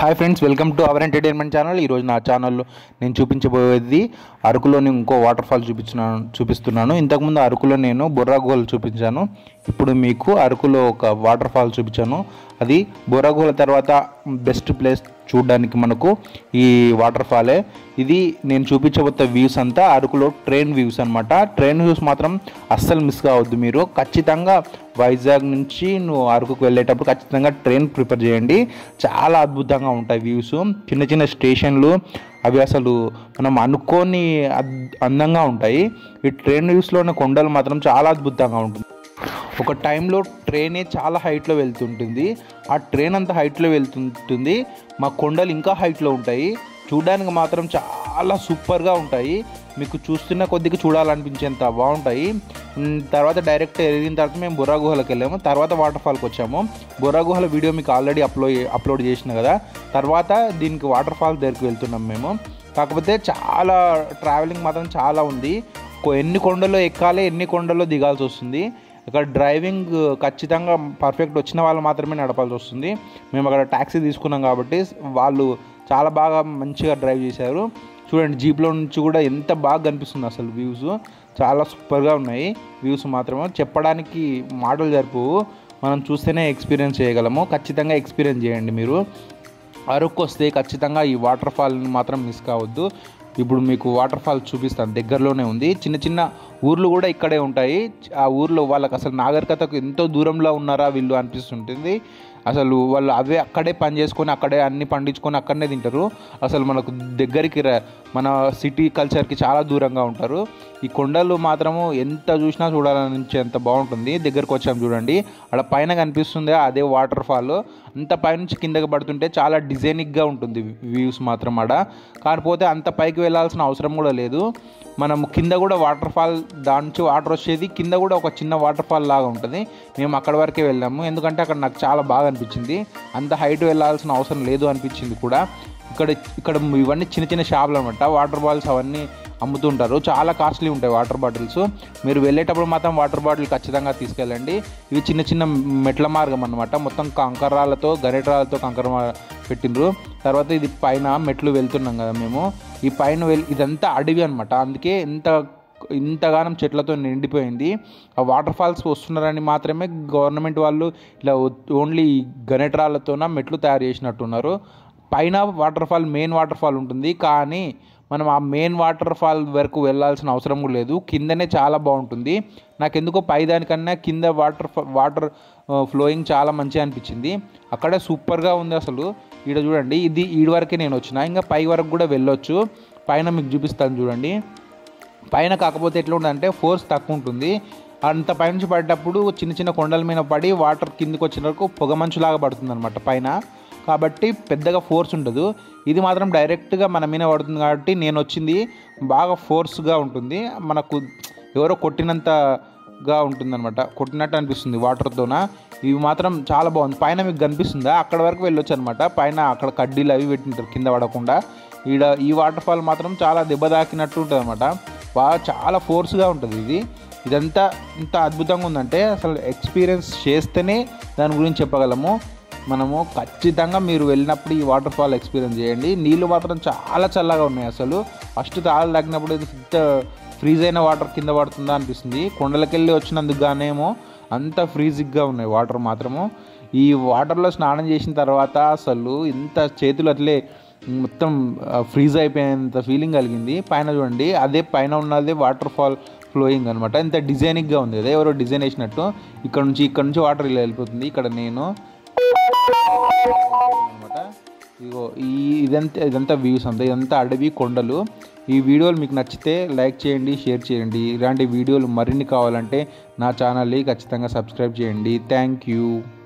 hi friends welcome to our entertainment channel ఈరోజు నా ఛానల్లో నేను చూపించబోయేది అరకులోని ఇంకో వాటర్ ఫాల్ చూపించున్నాను చూపిస్తున్నాను ఇంతకుముందు అరకులో నేను బొర్రాగోల్ చూపించాను ఇప్పుడు మీకు అరకులో ఒక వాటర్ ఫాల్ చూపించాను అది బొర్రాగోల తర్వాత బెస్ట్ ప్లేస్ చూడడానికి మనకు ఈ వాటర్ ఫాలే ఇది నేను చూపించబోతే వ్యూస్ అంతా అరకులో ట్రైన్ వ్యూస్ అనమాట ట్రైన్ వ్యూస్ మాత్రం అస్సలు మిస్ కావద్దు మీరు ఖచ్చితంగా వైజాగ్ నుంచి నువ్వు అరకుకు వెళ్ళేటప్పుడు ఖచ్చితంగా ట్రైన్ ప్రిపేర్ చేయండి చాలా అద్భుతంగా ఉంటాయి వ్యూస్ చిన్న చిన్న స్టేషన్లు అవి అసలు మనం అనుకోని అద్- అందంగా ఉంటాయి ఈ ట్రైన్ వ్యూస్లోని కొండలు మాత్రం చాలా అద్భుతంగా ఉంటుంది ఒక టైంలో ట్రైనే చాలా హైట్లో వెళ్తుంటుంది ఆ ట్రైన్ అంత హైట్లో వెళ్తుంటుంది మా కొండలు ఇంకా హైట్లో ఉంటాయి చూడడానికి మాత్రం చాలా సూపర్గా ఉంటాయి మీకు చూస్తున్న కొద్దిగా చూడాలనిపించేంత బాగుంటాయి ఉమ్, తర్వాత డైరెక్ట్ ఎదిగిన తర్వాత మేము బుర్రా గుహలకు వెళ్ళాము తర్వాత వాటర్ ఫాల్కి వచ్చాము బుర్రా గుహల వీడియో మీకు ఆల్రెడీ అప్లోడ్ అప్లోడ్ చేసిన కదా తర్వాత దీనికి వాటర్ ఫాల్ దగ్గరికి వెళ్తున్నాం మేము కాకపోతే చాలా ట్రావెలింగ్ మాత్రం చాలా ఉంది కొ- ఎన్ని కొండలో ఎక్కాలి ఎన్ని కొండలో దిగాల్సి వస్తుంది ఇక్కడ డ్రైవింగ్ ఖచ్చితంగా పర్ఫెక్ట్ వచ్చిన వాళ్ళు మాత్రమే నడపాల్సి వస్తుంది మేము అక్కడ ట్యాక్సీ తీసుకున్నాం కాబట్టి వాళ్ళు చాలా బాగా మంచిగా డ్రైవ్ చేశారు చూడండి జీప్లో నుంచి కూడా ఎంత బాగా కనిపిస్తుంది అసలు వ్యూస్ చాలా సూపర్గా ఉన్నాయి వ్యూస్ మాత్రమే చెప్పడానికి మాటలు జరుపువు మనం చూస్తేనే ఎక్స్పీరియన్స్ చేయగలము ఖచ్చితంగా ఎక్స్పీరియన్స్ చేయండి మీరు అరకు వస్తే ఖచ్చితంగా ఈ వాటర్ ఫాల్ని మాత్రం మిస్ కావద్దు ఇప్పుడు మీకు వాటర్ ఫాల్ చూపిస్తాను దగ్గరలోనే ఉంది చిన్న చిన్న ఊర్లు కూడా ఇక్కడే ఉంటాయి ఆ ఊర్లో వాళ్ళకి అసలు నాగరికతకు ఎంతో దూరంలో ఉన్నారా వీళ్ళు అనిపిస్తుంటుంది అసలు వాళ్ళు అవే అక్కడే పని చేసుకొని అక్కడే అన్ని పండించుకొని అక్కడనే తింటారు అసలు మనకు దగ్గరికి ర- మన సిటీ కల్చర్కి చాలా దూరంగా ఉంటారు ఈ కొండలు మాత్రము ఎంత చూసినా చూడాలనిపించే ఎంత బాగుంటుంది దగ్గరకు వచ్చాము చూడండి అక్కడ పైన కనిపిస్తుంది అదే వాటర్ ఫాల్ అంత పైనుంచి కిందకి పడుతుంటే చాలా డిజైనిక్గా ఉంటుంది వ్యూస్ మాత్రం ఆడ కాకపోతే అంత పైకి వెళ్ళాల్సిన అవసరం కూడా లేదు మనం కింద కూడా వాటర్ ఫాల్ దాని నుంచి వాటర్ వచ్చేది కింద కూడా ఒక చిన్న వాటర్ ఫాల్ లాగా ఉంటుంది మేము అక్కడ వరకే వెళ్ళాము ఎందుకంటే అక్కడ నాకు చాలా బాగా అనిపించింది అంత హైట్ వెళ్ళాల్సిన అవసరం లేదు అనిపించింది కూడా ఇక్కడ ఇక్కడ ఇవన్నీ చిన్న చిన్న షాపులు అనమాట వాటర్ బాటిల్స్ అవన్నీ అమ్ముతుంటారు చాలా కాస్ట్లీ ఉంటాయి వాటర్ బాటిల్స్ మీరు వెళ్ళేటప్పుడు మాత్రం వాటర్ బాటిల్ ఖచ్చితంగా తీసుకెళ్ళండి ఇవి చిన్న చిన్న మెట్ల మార్గం అనమాట మొత్తం కంకరాలతో గరిటరాలతో కంకర మా- పెట్టిండ్రు తర్వాత ఇది పైన మెట్లు వెళ్తున్నాం కదా మేము ఈ పైన వెళ్ ఇదంతా అడవి అనమాట అందుకే ఇంత ఇంతగానం చెట్లతో నిండిపోయింది ఆ వాటర్ ఫాల్స్ వస్తున్నారని మాత్రమే గవర్నమెంట్ వాళ్ళు ఇలా ఓన్లీ గణేటరాలతోన మెట్లు తయారు చేసినట్టున్నారు పైన waterfall main waterfall ఉంటుంది కానీ మనం ఆ మెయిన్ వాటర్ ఫాల్ వరకు వెళ్ళాల్సిన అవసరం కూడా లేదు కిందనే చాలా బాగుంటుంది నాకు ఎందుకో పై దానికన్నా కింద వాటర్ వాటర్ ఫ్లోయింగ్ చాలా మంచిగా అనిపించింది అక్కడే సూపర్గా ఉంది అసలు ఈడ చూడండి ఇది ఈడ వరకే నేను వచ్చిన ఇంకా పై వరకు కూడా వెళ్ళొచ్చు పైన మీకు చూపిస్తాను చూడండి పైన కాకపోతే ఎట్లా ఉంటుందంటే ఫోర్స్ తక్కువ ఉంటుంది అంత పైనుంచి పడేటప్పుడు చిన్న చిన్న కొండల మీద పడి వాటర్ కిందకి వచ్చిన వరకు పొగ మంచులాగా పడుతుంది అనమాట పైన కాబట్టి పెద్దగా ఫోర్స్ ఉండదు ఇది మాత్రం డైరెక్ట్గా మన మీద పడుతుంది కాబట్టి నేను వచ్చింది బాగా ఫోర్స్గా ఉంటుంది మనకు ఎవరో కొట్టినంతగా ఉంటుంది అనమాట కొట్టినట్టు అనిపిస్తుంది వాటర్తోన ఇవి మాత్రం చాలా బాగుంది పైన మీకు కనిపిస్తుందా అక్కడ వరకు వెళ్ళొచ్చు అనమాట పైన అక్కడ కడ్డీలు అవి పెట్టింటారు కింద పడకుండా ఈడ ఈ వాటర్ ఫాల్ మాత్రం చాలా దెబ్బ తాకినట్టు ఉంటుంది అనమాట బాగా చాలా ఫోర్స్గా ఉంటుంది ఇది ఇదంతా ఇంత అద్భుతంగా ఉందంటే అసలు ఎక్స్పీరియన్స్ చేస్తేనే దాని గురించి చెప్పగలము మనము ఖచ్చితంగా మీరు వెళ్ళినప్పుడు ఈ వాటర్ ఫాల్ ఎక్స్పీరియన్స్ చేయండి నీళ్ళు మాత్రం చాలా చల్లగా ఉన్నాయి అసలు ఫస్ట్ తాళ తగ్గినప్పుడు ఇది ఇంత ఫ్రీజ్ అయిన వాటర్ కింద పడుతుందా అనిపిస్తుంది కొండలకెళ్ళి వచ్చినందుకు గానేమో అంత ఫ్రీజిగ్గా ఉన్నాయి వాటర్ మాత్రము ఈ వాటర్లో స్నానం చేసిన తర్వాత అసలు ఇంత చేతులు అట్లే మొత్తం ఫ్రీజ్ అయిపోయేంత ఫీలింగ్ కలిగింది పైన చూడండి అదే పైన ఉన్నది వాటర్ ఫాల్ ఫ్లోయింగ్ అనమాట ఇంత డిజైనింగ్గా ఉంది కదా ఎవరో డిజైన్ వేసినట్టు ఇక్కడ నుంచి ఇక్కడ నుంచి వాటర్ ఇలా వెళ్ళిపోతుంది ఇక్కడ నేను అనమాట ఇగో ఈ ఇదంతా ఇదంతా వ్యూస్ అంతా ఇదంతా అడవి కొండలు ఈ వీడియోలు మీకు నచ్చితే లైక్ చేయండి షేర్ చేయండి ఇలాంటి వీడియోలు మరిన్ని కావాలంటే నా ఛానల్ని ఖచ్చితంగా సబ్స్క్రైబ్ చేయండి థ్యాంక్ యూ